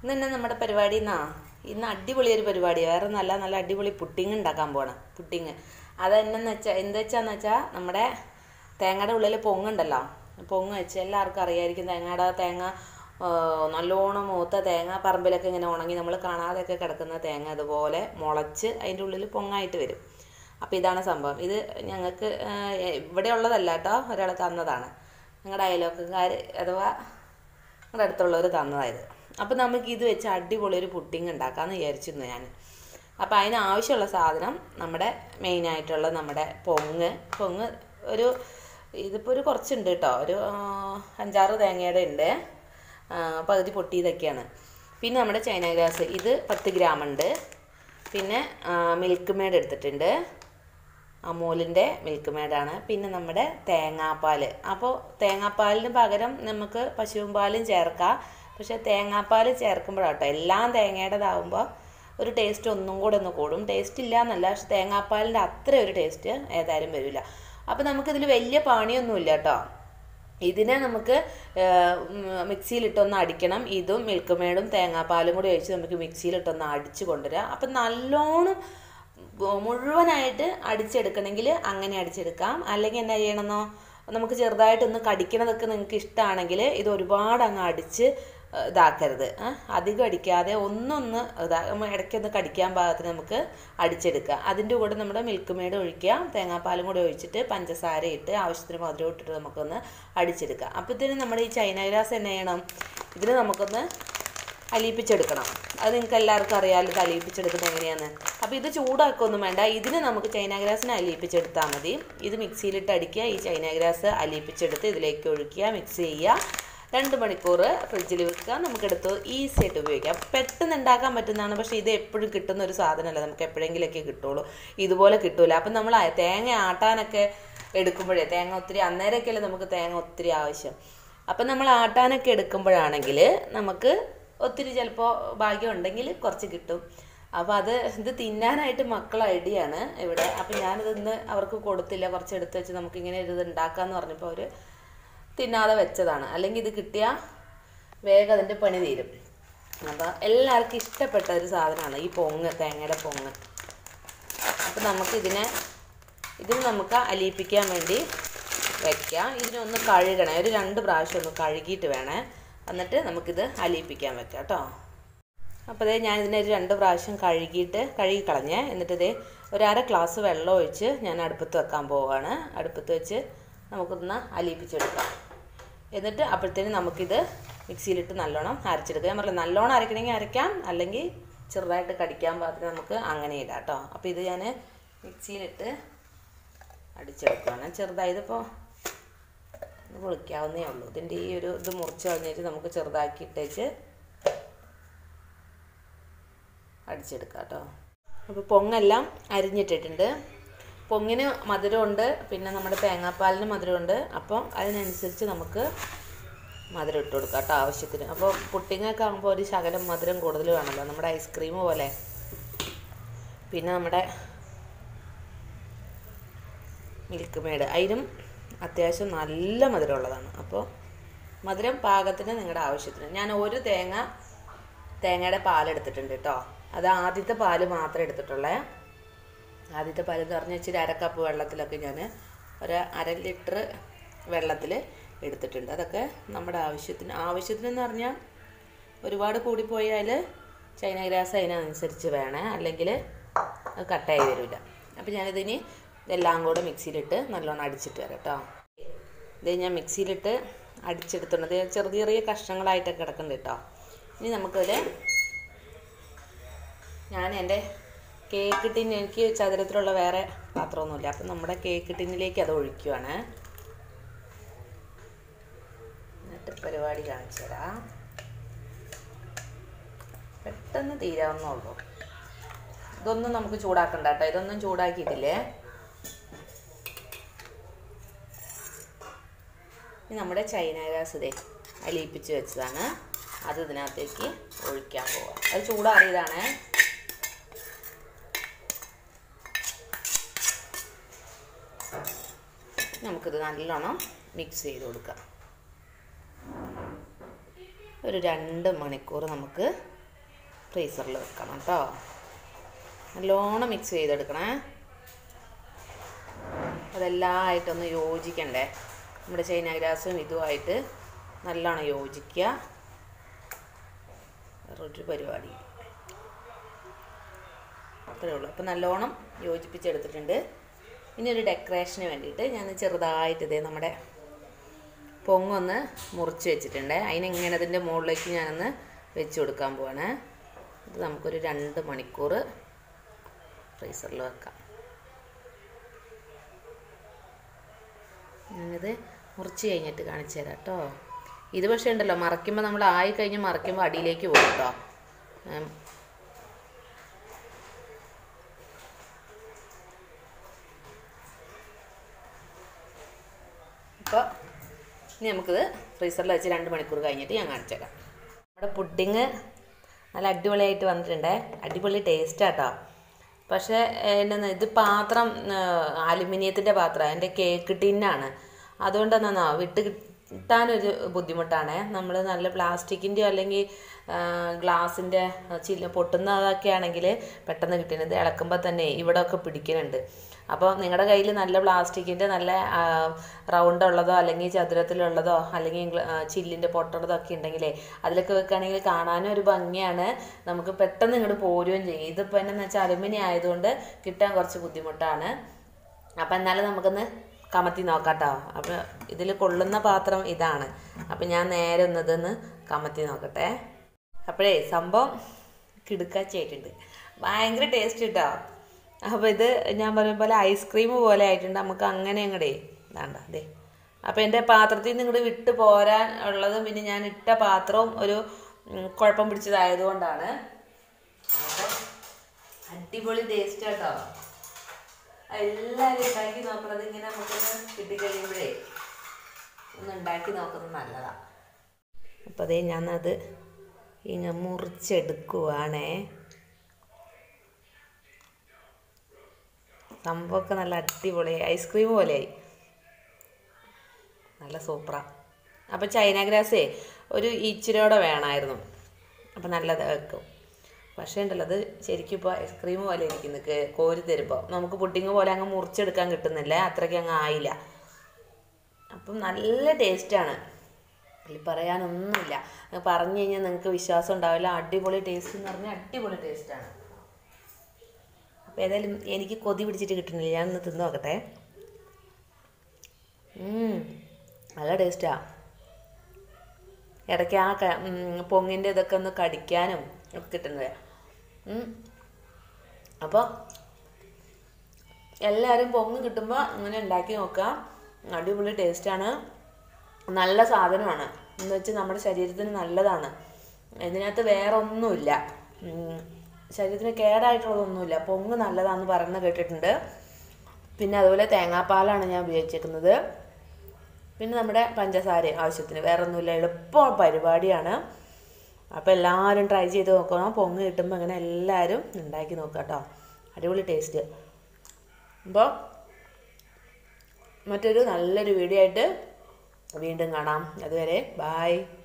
ഇന്ന് തന്നെ നമ്മുടെ പരിപാടി എന്നാ ഇന്ന് അടിപൊളി ഒരു പരിപാടി വേറെ നല്ല നല്ല അടിപൊളി പുട്ടിങ് ഉണ്ടാക്കാൻ പോകണം പുട്ടിങ് അത് എന്നു വെച്ചാൽ എന്ത് വെച്ചാന്ന് വെച്ചാൽ നമ്മുടെ തേങ്ങയുടെ ഉള്ളിൽ പൊങ്ങുണ്ടല്ലോ പൊങ്ങ് വെച്ച് എല്ലാവർക്കും അറിയായിരിക്കും തേങ്ങയുടെ തേങ്ങ ആ, നല്ലോണം മൂത്ത തേങ്ങ പറമ്പിലൊക്കെ ഇങ്ങനെ ഉണങ്ങി നമ്മൾ കാണാതെയൊക്കെ കിടക്കുന്ന തേങ്ങ അതുപോലെ മുളച്ച് അതിൻ്റെ ഉള്ളിൽ പൊങ്ങായിട്ട് വരും അപ്പോൾ ഇതാണ് സംഭവം ഇത് ഞങ്ങൾക്ക് ആ, ഇവിടെ ഉള്ളതല്ല കേട്ടോ ഒരാൾ തന്നതാണ് ഞങ്ങളുടെ അയൽവക്കക്കാർ അഥവാ ഞങ്ങളുടെ അടുത്തുള്ളവർ തന്നതായത് അപ്പോൾ നമുക്ക് ഇത് വെച്ച് അടിപൊളി ഒരു പുഡിങ് ഉണ്ടാക്കാമെന്ന് വിചാരിച്ചിരുന്നു ഞാൻ അപ്പോൾ അതിന് ആവശ്യമുള്ള സാധനം നമ്മുടെ മെയിനായിട്ടുള്ള നമ്മുടെ പൊങ്ങ് പൊങ്ങ് ഒരു ഇതിപ്പോൾ ഒരു കുറച്ചുണ്ട് കേട്ടോ ഒരു ആ, അഞ്ചാറ് തേങ്ങയുടെ ഉണ്ട് ആ, പകുതി പൊട്ടിയതൊക്കെയാണ് പിന്നെ നമ്മുടെ ചൈന ഗ്രാസ് ഇത് പത്ത് ഗ്രാം ഉണ്ട് പിന്നെ മിൽക്ക് മേഡ് എടുത്തിട്ടുണ്ട് അമൂലിൻ്റെ മിൽക്ക് മേഡാണ് പിന്നെ നമ്മുടെ തേങ്ങാപ്പാൽ അപ്പോൾ തേങ്ങാപ്പാലിന് പകരം നമുക്ക് പശുവും പാലും ചേർക്കാം പക്ഷേ തേങ്ങാപ്പാൽ ചേർക്കുമ്പോഴാട്ടോ എല്ലാം തേങ്ങയുടേതാവുമ്പോൾ ഒരു ടേസ്റ്റ് ഒന്നും കൂടെ ഒന്ന് കൂടും ടേസ്റ്റ് ഇല്ല എന്നല്ല പക്ഷെ തേങ്ങാപ്പാലിൻ്റെ അത്ര ഒരു ടേസ്റ്റ് ഏതായാലും വരില്ല അപ്പോൾ നമുക്കിതിൽ വലിയ പണിയൊന്നുമില്ല കേട്ടോ ഇതിനെ നമുക്ക് മിക്സിയിലിട്ടൊന്ന് അടിക്കണം ഇതും മിൽക്ക് മേഡും തേങ്ങാപ്പാലും കൂടി ഒഴിച്ച് നമുക്ക് മിക്സിയിലിട്ടൊന്ന് അടിച്ച് കൊണ്ടുവരാം അപ്പം നല്ലോണം മുഴുവനായിട്ട് അടിച്ചെടുക്കണമെങ്കിൽ അങ്ങനെ അടിച്ചെടുക്കാം അല്ലെങ്കിൽ എന്നാ ചെയ്യണമെന്നോ നമുക്ക് ചെറുതായിട്ടൊന്ന് കടിക്കണതൊക്കെ നിങ്ങൾക്ക് ഇഷ്ടമാണെങ്കിൽ ഇത് ഒരുപാട് അങ്ങ് അടിച്ച് ഏഹ്, ഇതാക്കരുത് ആ, അധികം അടിക്കാതെ ഒന്നൊന്ന് ഇതാ നമ്മ ഇടയ്ക്കൊന്ന് കടിക്കാൻ പാകത്തിന് നമുക്ക് അടിച്ചെടുക്കുക അതിൻ്റെ കൂടെ നമ്മുടെ മിൽക്ക് മേഡ് ഒഴിക്കുക തേങ്ങാപ്പാലും കൂടെ ഒഴിച്ചിട്ട് പഞ്ചസാര ഇട്ട് ആവശ്യത്തിന് മധുരം ഇട്ടിട്ട് നമുക്കൊന്ന് അടിച്ചെടുക്കുക അപ്പോഴത്തേനും നമ്മുടെ ഈ ചൈന ഗ്രാസ് എന്നാ ചെയ്യണം ഇതിന് നമുക്കൊന്ന് അലിയിപ്പിച്ചെടുക്കണം അത് നിങ്ങൾക്ക് എല്ലാവർക്കും അറിയാമല്ലോ ഇത് അലിയിപ്പിച്ചെടുക്കുന്നത് എങ്ങനെയാന്ന് അപ്പോൾ ഇത് ചൂടാക്കൊന്നും വേണ്ട ഇതിന് നമുക്ക് ചൈന ഗ്രാസിനെ അലിയിപ്പിച്ചെടുത്താൽ മതി ഇത് മിക്സിയിലിട്ട് അടിക്കുക ഈ ചൈന ഗ്രാസ് അലിയിപ്പിച്ചെടുത്ത് ഇതിലേക്ക് ഒഴിക്കുക മിക്സ് ചെയ്യുക രണ്ട് മണിക്കൂർ ഫ്രിഡ്ജിൽ വെക്കുക നമുക്കെടുത്ത് ഈസി ആയിട്ട് ഉപയോഗിക്കാം പെട്ടെന്ന് ഉണ്ടാക്കാൻ പറ്റുന്നതാണ് പക്ഷേ ഇത് എപ്പോഴും കിട്ടുന്ന ഒരു സാധനമല്ല നമുക്ക് എപ്പോഴെങ്കിലൊക്കെ കിട്ടുള്ളൂ ഇതുപോലെ കിട്ടൂല അപ്പം നമ്മൾ ആ തേങ്ങ ആട്ടാനൊക്കെ എടുക്കുമ്പോഴേ തേങ്ങ ഒത്തിരി അന്നേരമൊക്കെയല്ലേ നമുക്ക് തേങ്ങ ഒത്തിരി ആവശ്യം അപ്പം നമ്മൾ ആട്ടാനൊക്കെ എടുക്കുമ്പോഴാണെങ്കിൽ നമുക്ക് ഒത്തിരി ചിലപ്പോൾ ഭാഗ്യം ഉണ്ടെങ്കിൽ കുറച്ച് കിട്ടും അപ്പോൾ അത് ഇത് തിന്നാനായിട്ട് മക്കൾ ഐഡിയാണ് ഇവിടെ അപ്പം ഞാനിത് ഇന്ന് അവർക്ക് കൊടുത്തില്ല കുറച്ച് എടുത്ത് വെച്ച് നമുക്കിങ്ങനെ ഇത് ഉണ്ടാക്കാമെന്ന് പറഞ്ഞപ്പോൾ അവർ തിന്നാതെ വെച്ചതാണ് അല്ലെങ്കിൽ ഇത് കിട്ടിയാൽ വേഗം അതിൻ്റെ പണി തീരും അപ്പോൾ എല്ലാവർക്കും ഇഷ്ടപ്പെട്ട ഒരു സാധനമാണ് ഈ പൊങ്ങ് തേങ്ങയുടെ പൊങ്ങ് അപ്പോൾ നമുക്കിതിനെ ഇതിന് നമുക്ക് അലിയിപ്പിക്കാൻ വേണ്ടി വയ്ക്കാം ഇതിനൊന്ന് കഴുകണേ ഒരു രണ്ട് പ്രാവശ്യം ഒന്ന് കഴുകിയിട്ട് വേണേ എന്നിട്ട് നമുക്കിത് അലിയിപ്പിക്കാൻ വെക്കാം കേട്ടോ അപ്പോൾ ഇതേ ഞാൻ ഇതിനെ ഒരു രണ്ട് പ്രാവശ്യം കഴുകിയിട്ട് കഴുകി കളഞ്ഞേ എന്നിട്ട് ഇതേ ഒരു അര ഗ്ലാസ് വെള്ളം ഒഴിച്ച് ഞാൻ അടുപ്പത്ത് വെക്കാൻ പോവുകയാണ് അടുപ്പത്ത് വെച്ച് നമുക്കിതൊന്ന് അലിയിപ്പിച്ചെടുക്കാം എന്നിട്ട് അപ്പോഴത്തേനും നമുക്കിത് മിക്സിയിലിട്ട് നല്ലോണം അരച്ചെടുക്കാം ഞാൻ പറഞ്ഞില്ല നല്ലോണം അരക്കണമെങ്കിൽ അരയ്ക്കാം അല്ലെങ്കിൽ ചെറുതായിട്ട് കടിക്കാൻ പാകത്തിന് നമുക്ക് അങ്ങനെ ഇടാം കേട്ടോ അപ്പോൾ ഇത് ഞാൻ മിക്സിയിലിട്ട് അടിച്ചെടുക്കുകയാണ് ചെറുതായി ഇതിപ്പോൾ ഇത് പൊളിക്കാവുന്നേ ഉള്ളൂ ഇതിൻ്റെ ഈ ഒരു ഇത് മുറിച്ച് കളഞ്ഞിട്ട് നമുക്ക് ചെറുതാക്കി ഇട്ടേച്ച് അടിച്ചെടുക്കാം കേട്ടോ അപ്പോൾ പൊങ്ങെല്ലാം അരിഞ്ഞിട്ടിട്ടുണ്ട് പൊങ്ങിന് മധുരമുണ്ട് പിന്നെ നമ്മുടെ തേങ്ങാപ്പാലിന് മധുരമുണ്ട് അപ്പോൾ അതിനനുസരിച്ച് നമുക്ക് മധുരം ഇട്ട് കൊടുക്കാം കേട്ടോ ആവശ്യത്തിന് അപ്പോൾ പുട്ടിങ്ങൊക്കെ ആകുമ്പോൾ ഒരു ശകലം മധുരം കൂടുതൽ വേണമല്ലോ നമ്മുടെ ഐസ്ക്രീം പോലെ പിന്നെ നമ്മുടെ മിൽക്ക് മേഡ് അതിനും അത്യാവശ്യം നല്ല മധുരമുള്ളതാണ് അപ്പോൾ മധുരം പാകത്തിന് നിങ്ങളുടെ ആവശ്യത്തിന് ഞാൻ ഒരു തേങ്ങ തേങ്ങയുടെ പാലെടുത്തിട്ടുണ്ട് കേട്ടോ അത് ആദ്യത്തെ പാല് മാത്രമേ എടുത്തിട്ടുള്ളേ ആദ്യത്തെ പാല് എന്ന് പറഞ്ഞാൽ ഇച്ചിരി അര കപ്പ് വെള്ളത്തിലൊക്കെ ഞാൻ ഒരു അര ലിറ്റർ വെള്ളത്തിൽ എടുത്തിട്ടുണ്ട് അതൊക്കെ നമ്മുടെ ആവശ്യത്തിന് ആവശ്യത്തിനെന്ന് പറഞ്ഞാൽ ഒരുപാട് കൂടിപ്പോയാൽ ചൈന ഗ്രാസ് അതിനനുസരിച്ച് വേണേ അല്ലെങ്കിൽ അത് കട്ടായി വരില്ല അപ്പോൾ ഞാനിതിന് ഇതെല്ലാം കൂടെ മിക്സിയിലിട്ട് നല്ലോണം അടിച്ചിട്ട് വരാം കേട്ടോ ഇത് ഞാൻ മിക്സിയിലിട്ട് അടിച്ചെടുത്തിട്ടുണ്ട് ഇത് ചെറിയ ചെറിയ കഷ്ണങ്ങളായിട്ടൊക്കെ കിടക്കുന്നുണ്ട് കേട്ടോ ഇനി നമുക്കതിൽ ഞാൻ എൻ്റെ കേക്ക് ടിൻ എനിക്ക് ചതുരത്തിലുള്ള വേറെ പാത്രമൊന്നുമില്ല അപ്പം നമ്മുടെ കേക്ക് ടിന്നിലേക്ക് അത് ഒഴിക്കുവാണ് എന്നിട്ട് പരിപാടി കാണിച്ചു തരാം പെട്ടെന്ന് തീരാവുന്നുള്ളൂ ഇതൊന്നും നമുക്ക് ചൂടാക്കണ്ട കേട്ടോ ഇതൊന്നും ചൂടാക്കിയിട്ടില്ലേ ഇനി നമ്മുടെ ചൈന ഗ്രാസ് ഇതേ അലിയിപ്പിച്ച് വെച്ചതാണ് അത് ഇതിനകത്തേക്ക് ഒഴിക്കാൻ പോവാം അത് ചൂടാറിയതാണ് നമുക്കിത് നല്ലോണം മിക്സ് ചെയ്ത് കൊടുക്കാം ഒരു രണ്ട് മണിക്കൂർ നമുക്ക് ഫ്രീസറിൽ വെക്കണം കേട്ടോ നല്ലോണം മിക്സ് ചെയ്തെടുക്കണേ അതെല്ലാം ആയിട്ടൊന്ന് യോജിക്കണ്ടേ നമ്മുടെ ചൈന ഗ്രാസും ഇതുമായിട്ട് നല്ലോണം യോജിക്കുക വേറൊരു പരിപാടി അത്രേ ഉള്ളൂ അപ്പോൾ നല്ലോണം യോജിപ്പിച്ചെടുത്തിട്ടുണ്ട് ഇനി ഒരു ഡെക്കറേഷന് വേണ്ടിയിട്ട് ഞാൻ ചെറുതായിട്ട് ഇതേ നമ്മുടെ പൊങ്ങൊന്ന് മുറിച്ച് വെച്ചിട്ടുണ്ട് അതിനെങ്ങനെ അതിൻ്റെ മുകളിലേക്ക് ഞാനൊന്ന് വെച്ച് കൊടുക്കാൻ പോവാണ് ഇത് നമുക്കൊരു രണ്ട് മണിക്കൂർ ഫ്രീസറിൽ വെക്കാം ഞാനിത് മുറിച്ച് കഴിഞ്ഞിട്ട് കാണിച്ചു തരാം കേട്ടോ ഇത് പക്ഷേ ഉണ്ടല്ലോ മറയ്ക്കുമ്പോൾ നമ്മൾ ആയി കഴിഞ്ഞ് മറയ്ക്കുമ്പോൾ അടിയിലേക്ക് പോകും കേട്ടോ ഉം. അപ്പോൾ ഇനി നമുക്കിത് ഫ്രീസറിൽ വെച്ച് രണ്ട് മണിക്കൂർ കഴിഞ്ഞിട്ട് ഞാൻ കാണിച്ചേക്കാം നമ്മുടെ പുഡിങ് നല്ല അടിപൊളിയായിട്ട് വന്നിട്ടുണ്ട് അടിപൊളി ടേസ്റ്റാട്ടോ പക്ഷേ എന്നാ ഇത് പാത്രം അലുമിനിയത്തിൻ്റെ പാത്രം എൻ്റെ കേക്ക് ടിന്നാണ് അതുകൊണ്ട് എന്നാ വിട്ട് കിട്ടാനൊരു ബുദ്ധിമുട്ടാണ് നമ്മൾ നല്ല പ്ലാസ്റ്റിക്കിൻ്റെയോ അല്ലെങ്കിൽ ഗ്ലാസിൻ്റെ ചില്ല പൊട്ടുന്നതൊക്കെ ആണെങ്കിൽ പെട്ടെന്ന് കിട്ടുന്നത് ഇളക്കുമ്പോൾ തന്നെ ഇവിടെ ഒക്കെ പിടിക്കുന്നുണ്ട് അപ്പോൾ നിങ്ങളുടെ കയ്യിൽ നല്ല പ്ലാസ്റ്റിക്കിൻ്റെ നല്ല റൗണ്ട് ഉള്ളതോ അല്ലെങ്കിൽ ചതുരത്തിലുള്ളതോ അല്ലെങ്കിൽ ഗ്ല- ആ, ചില്ലിൻ്റെ പൊട്ടുള്ളതോ ഒക്കെ ഉണ്ടെങ്കിലേ അതിലൊക്കെ വെക്കുകയാണെങ്കിൽ കാണാനും ഒരു ഭംഗിയാണ് നമുക്ക് പെട്ടെന്ന് ഇങ്ങോട്ട് പോരുകയും ചെയ്യും ഇതിപ്പോൾ എന്നു വെച്ചാൽ അലുമിനിയം ആയതുകൊണ്ട് കിട്ടാൻ കുറച്ച് ബുദ്ധിമുട്ടാണ് അപ്പം എന്നാലും നമുക്കൊന്ന് കമത്തി നോക്കാം കേട്ടോ അപ്പം ഇതിൽ കൊള്ളുന്ന പാത്രം ഇതാണ് അപ്പം ഞാൻ നേരെ ഒന്ന് ഇതൊന്ന് കമത്തി നോക്കട്ടെ അപ്പോഴേ സംഭവം കിടുക്കാച്ചായിട്ടുണ്ട് ഭയങ്കര ടേസ്റ്റ് കേട്ടോ അപ്പോൾ ഇത് ഞാൻ പറയും പോലെ ഐസ്ക്രീം പോലെ ആയിട്ടുണ്ട് നമുക്ക് അങ്ങനെ അങ്ങടേ ഇതാണ്ട അതെ അപ്പോൾ എൻ്റെ പാത്രത്തിൽ നിന്ന് ഇങ്ങോട്ട് വിട്ട് പോരാൻ ഉള്ളതും പിന്നെ ഞാൻ ഇട്ട പാത്രവും ഒരു ഉം, കുഴപ്പം പിടിച്ചതായതുകൊണ്ടാണ് അപ്പോൾ അടിപൊളി ടേസ്റ്റ് കേട്ടോ എല്ലാവരും ഉണ്ടാക്കി നോക്കുന്നത് ഇങ്ങനെ നമുക്കൊന്ന് കിട്ടിക്കഴിയുമ്പോഴേ ഒന്ന് ഉണ്ടാക്കി നോക്കുന്നത് നല്ലതാണ് അപ്പോൾ അതേ ഞാനത് ഇങ്ങനെ മുറിച്ചെടുക്കുവാണേ സംഭവമൊക്കെ നല്ല അടിപൊളിയായി ഐസ്ക്രീം പോലെയായി നല്ല സൂപ്പറാണ് അപ്പോൾ ചൈന ഗ്രാസേ ഒരു ഇച്ചിരിയോടെ വേണമായിരുന്നു അപ്പോൾ നല്ലത് വെക്കും പക്ഷേ ഉണ്ടല്ലോ അത് ശരിക്കും ഇപ്പോൾ ഐസ്ക്രീം പോലെ ഇരിക്കുന്നു കേ- കോരി തരുമ്പോൾ നമുക്ക് പുഡിങ് പോലെ അങ്ങ് മുറിച്ചെടുക്കാൻ കിട്ടുന്നില്ല അത്രയ്ക്ക് അങ്ങ് ആയില്ല അപ്പം നല്ല ടേസ്റ്റാണ് അതിൽ പറയാനൊന്നുമില്ല അത് പറഞ്ഞു കഴിഞ്ഞാൽ നിങ്ങൾക്ക് വിശ്വാസം ഉണ്ടാവില്ല അടിപൊളി ടേസ്റ്റ് എന്ന് പറഞ്ഞാൽ അടിപൊളി ടേസ്റ്റാണ് അപ്പോൾ ഏതായാലും എനിക്ക് കൊതി പിടിച്ചിട്ട് കിട്ടുന്നില്ല ഞാൻ ഒന്ന് തിന്ന് നോക്കട്ടെ ഉം, നല്ല ടേസ്റ്റാ ഇടയ്ക്ക് ആ ക- ഉം, പൊങ്ങിൻ്റെ ഇതൊക്കെ ഒന്ന് കടിക്കാനും ഒക്കെ കിട്ടുന്നത് അപ്പോൾ എല്ലാവരും പൊങ്ങ് കിട്ടുമ്പോൾ അങ്ങനെ ഉണ്ടാക്കി നോക്കാം അടിപൊളി ടേസ്റ്റാണ് നല്ല സാധനമാണ് എന്ന് വെച്ചാൽ നമ്മുടെ ശരീരത്തിന് നല്ലതാണ് ഇതിനകത്ത് വേറെ ഒന്നുമില്ല ഉം, ശരീരത്തിന് കേടായിട്ടുള്ളതൊന്നുമില്ല പൊങ്ങ് നല്ലതാണെന്ന് പറയുന്നത് കേട്ടിട്ടുണ്ട് പിന്നെ അതുപോലെ തേങ്ങാപ്പാലാണ് ഞാൻ ഉപയോഗിച്ചേക്കുന്നത് പിന്നെ നമ്മുടെ പഞ്ചസാര ആവശ്യത്തിന് വേറെ ഒന്നുമില്ല എളുപ്പം പരിപാടിയാണ് അപ്പോൾ എല്ലാവരും ട്രൈ ചെയ്ത് നോക്കണം പൊങ്ങ് കിട്ടുമ്പോൾ അങ്ങനെ എല്ലാവരും ഉണ്ടാക്കി നോക്കുക കേട്ടോ അടിപൊളി ടേസ്റ്റ് അപ്പോൾ മറ്റൊരു നല്ലൊരു വീഡിയോ ആയിട്ട് വീണ്ടും കാണാം അതുവരെ ബായ്